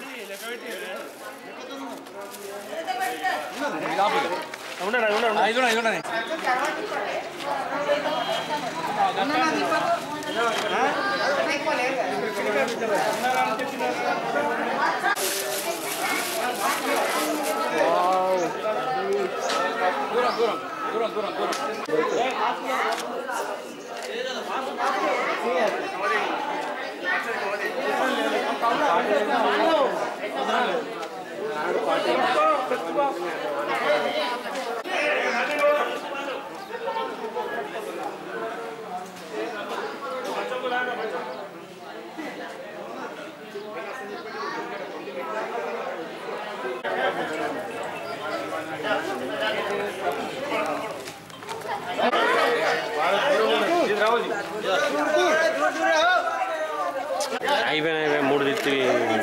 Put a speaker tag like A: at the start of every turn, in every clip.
A: అయిపోయినాయి అయిపోయి మూడు తిత్తి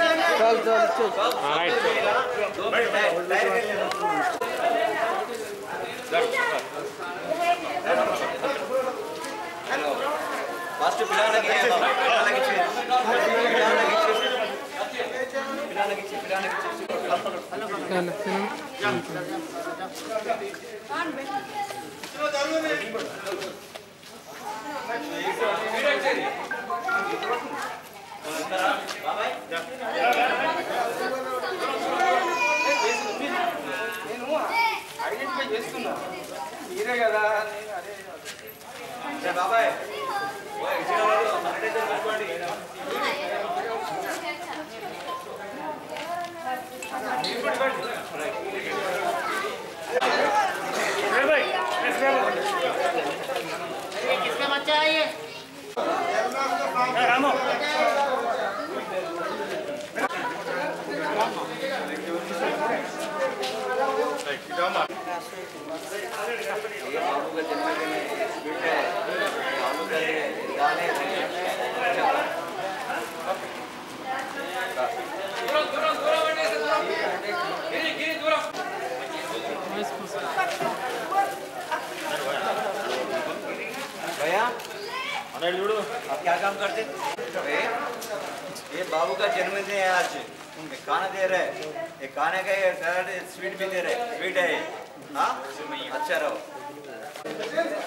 A: రైట్
B: ఫస్ట్ పిల్లలకి పిల్లలకి ఇచ్చి పిల్లలకి ఇచ్చేసి పిల్లలకి ఇచ్చి పిల్లలకి ఇచ్చేసి ఏ బాబాయ్ ఓ ఇచ్చిన వాళ్ళు శానిటైజర్ పెట్టుకోండి ये बाबू का जन्मदिन है स्वीट है बाबू का ये गाने भैया आप क्या काम करते भैया, ये बाबू का जन्मदिन है आज ये खाना दे रहे हैं ये खाने का ये सैलड स्वीट भी दे रहे हैं स्वीट है ये हाँ अच्छा रहो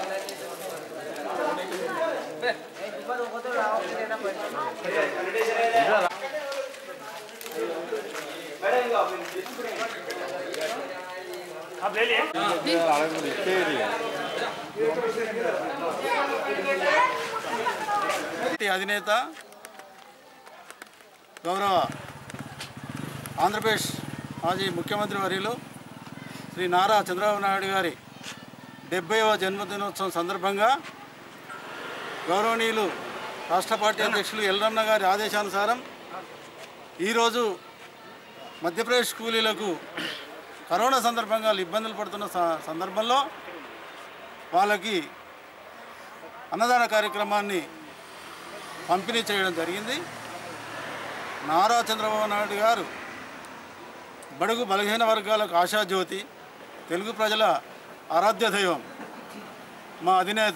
C: పార్టీ అధినేత గౌరవ ఆంధ్రప్రదేశ్ మాజీ ముఖ్యమంత్రి వర్యులు శ్రీ నారా చంద్రబాబు నాయుడు గారి డెబ్బైవ జన్మదినోత్సవం సందర్భంగా గౌరవనీయులు రాష్ట్ర పార్టీ అధ్యక్షులు ఎల్లన్న గారి ఆదేశానుసారం ఈరోజు మధ్యప్రదేశ్ కూలీలకు కరోనా సందర్భంగా వాళ్ళు ఇబ్బందులు పడుతున్న స- సందర్భంలో వాళ్ళకి అన్నదాన కార్యక్రమాన్ని పంపిణీ చేయడం జరిగింది నారా చంద్రబాబు నాయుడు గారు బడుగు బలహీన వర్గాలకు ఆశాజ్యోతి తెలుగు ప్రజల ఆరాధ్య దైవం మా అధినేత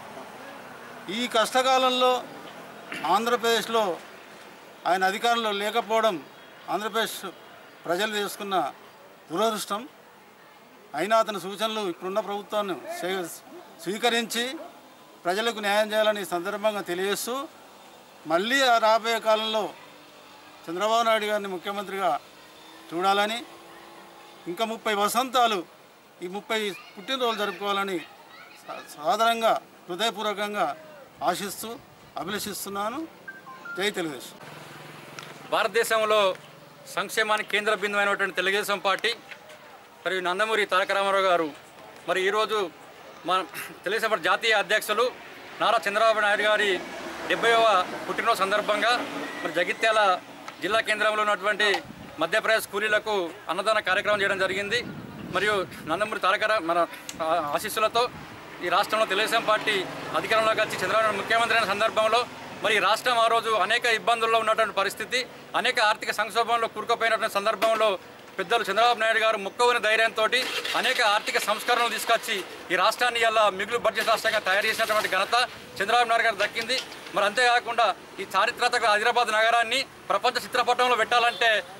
C: ఈ కష్టకాలంలో ఆంధ్రప్రదేశ్లో ఆయన అధికారంలో లేకపోవడం ఆంధ్రప్రదేశ్ ప్రజలు చేసుకున్న దురదృష్టం అయినా అతని సూచనలు ఇప్పుడున్న ప్రభుత్వాన్ని స్వీ- స్వీకరించి ప్రజలకు న్యాయం చేయాలని ఈ సందర్భంగా తెలియజేస్తూ మళ్ళీ ఆ రాబోయే కాలంలో చంద్రబాబు నాయుడు గారిని ముఖ్యమంత్రిగా చూడాలని ఇంకా ముప్పై వసంతాలు ఈ ముప్పై పుట్టినరోజులు జరుపుకోవాలని సా- సాధారణంగా హృదయపూర్వకంగా ఆశిస్తూ అభిలషిస్తున్నాను జై తెలుగుదేశం
D: భారతదేశంలో సంక్షేమానికి కేంద్ర బిందువు అయినటువంటి తెలుగుదేశం పార్టీ మరియు నందమూరి తారక రామారావు గారు మరి ఈరోజు మన తెలుగుదేశం పార్టీ జాతీయ అధ్యక్షులు నారా చంద్రబాబు నాయుడు గారి డెబ్బైవ పుట్టినరోజు సందర్భంగా మరి జగిత్యాల జిల్లా కేంద్రంలో ఉన్నటువంటి మధ్యప్రదేశ్ కూలీలకు అన్నదాన కార్యక్రమం చేయడం జరిగింది మరియు నందమూరి తారక రా- మన ఆ- ఆశీస్సులతో ఈ రాష్ట్రంలో తెలుగుదేశం పార్టీ అధికారంలోకి వచ్చి చంద్రబాబు నాయుడు ముఖ్యమంత్రి అయిన సందర్భంలో మరి ఈ రాష్ట్రం ఆ రోజు అనేక ఇబ్బందుల్లో ఉన్నటువంటి పరిస్థితి అనేక ఆర్థిక సంక్షోభంలో కూరుకుపోయినటువంటి సందర్భంలో పెద్దలు చంద్రబాబు నాయుడు గారు ముక్కవని ధైర్యంతో అనేక ఆర్థిక సంస్కరణలు తీసుకొచ్చి ఈ రాష్ట్రాన్ని ఇలా మిగులు బడ్జెట్ రాష్ట్రంగా తయారు చేసినటువంటి ఘనత చంద్రబాబు నాయుడు గారు దక్కింది మరి అంతేకాకుండా ఈ చారిత్రాత్మక హైదరాబాద్ నగరాన్ని ప్రపంచ చిత్రపటంలో పెట్టాలంటే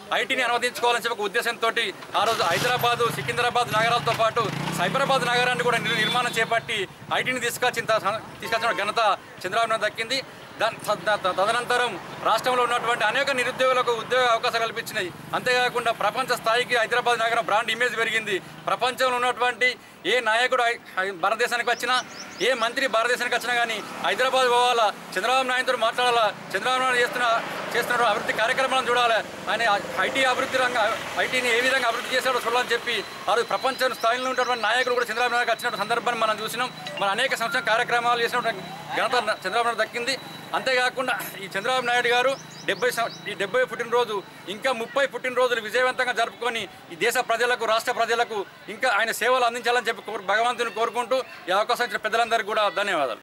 D: ఐటీని అనువదించుకోవాలని చెప్పి ఒక ఉద్దేశంతో ఆ రోజు హైదరాబాదు సికింద్రాబాద్ నగరాలతో పాటు సైబరాబాద్ నగరాన్ని కూడా నిర్- నిర్మాణం చేపట్టి ఐటీని తీసుకొచ్చిన త- తీసుకొచ్చిన ఘనత చంద్రబాబు నాయుడు దక్కింది దాని త- త- తదనంతరం రాష్ట్రంలో ఉన్నటువంటి అనేక నిరుద్యోగులకు ఉద్యోగ అవకాశాలు కల్పించినాయి అంతేకాకుండా ప్రపంచ స్థాయికి హైదరాబాద్ నగరం బ్రాండ్ ఇమేజ్ పెరిగింది ప్రపంచంలో ఉన్నటువంటి ఏ నాయకుడు హై- హై- భారతదేశానికి వచ్చినా ఏ మంత్రి భారతదేశానికి వచ్చినా కానీ హైదరాబాద్ పోవాలా చంద్రబాబు నాయుడుతో మాట్లాడాలా చంద్రబాబు నాయుడు చేస్తున్న చేస్తున్న అభివృద్ధి కార్యక్రమాలను చూడాలి ఆయన ఐటీ అభివృద్ధి రంగ ఐటీని ఏ విధంగా అభివృద్ధి చేశాడో చూడాలని చెప్పి ఆ రోజు ప్రపంచ స్థాయిలో ఉన్నటువంటి నాయకులు కూడా చంద్రబాబు నాయుడు వచ్చిన సందర్భాన్ని మనం చూసినాం మన అనేక సంక్షేమ కార్యక్రమాలు చేసినటువంటి ఘనత చంద్రబాబు నాయుడు దక్కింది అంతేకాకుండా ఈ చంద్రబాబు నాయుడు గారు డెబ్బై సం- ఈ డెబ్బై పుట్టినరోజు ఇంకా ముప్పై పుట్టినరోజులు విజయవంతంగా జరుపుకొని ఈ దేశ ప్రజలకు రాష్ట్ర ప్రజలకు ఇంకా ఆయన సేవలు అందించాలని చెప్పి కోరు- భగవంతుని కోరుకుంటూ ఈ అవకాశం ఇచ్చిన పెద్దలందరికీ కూడా ధన్యవాదాలు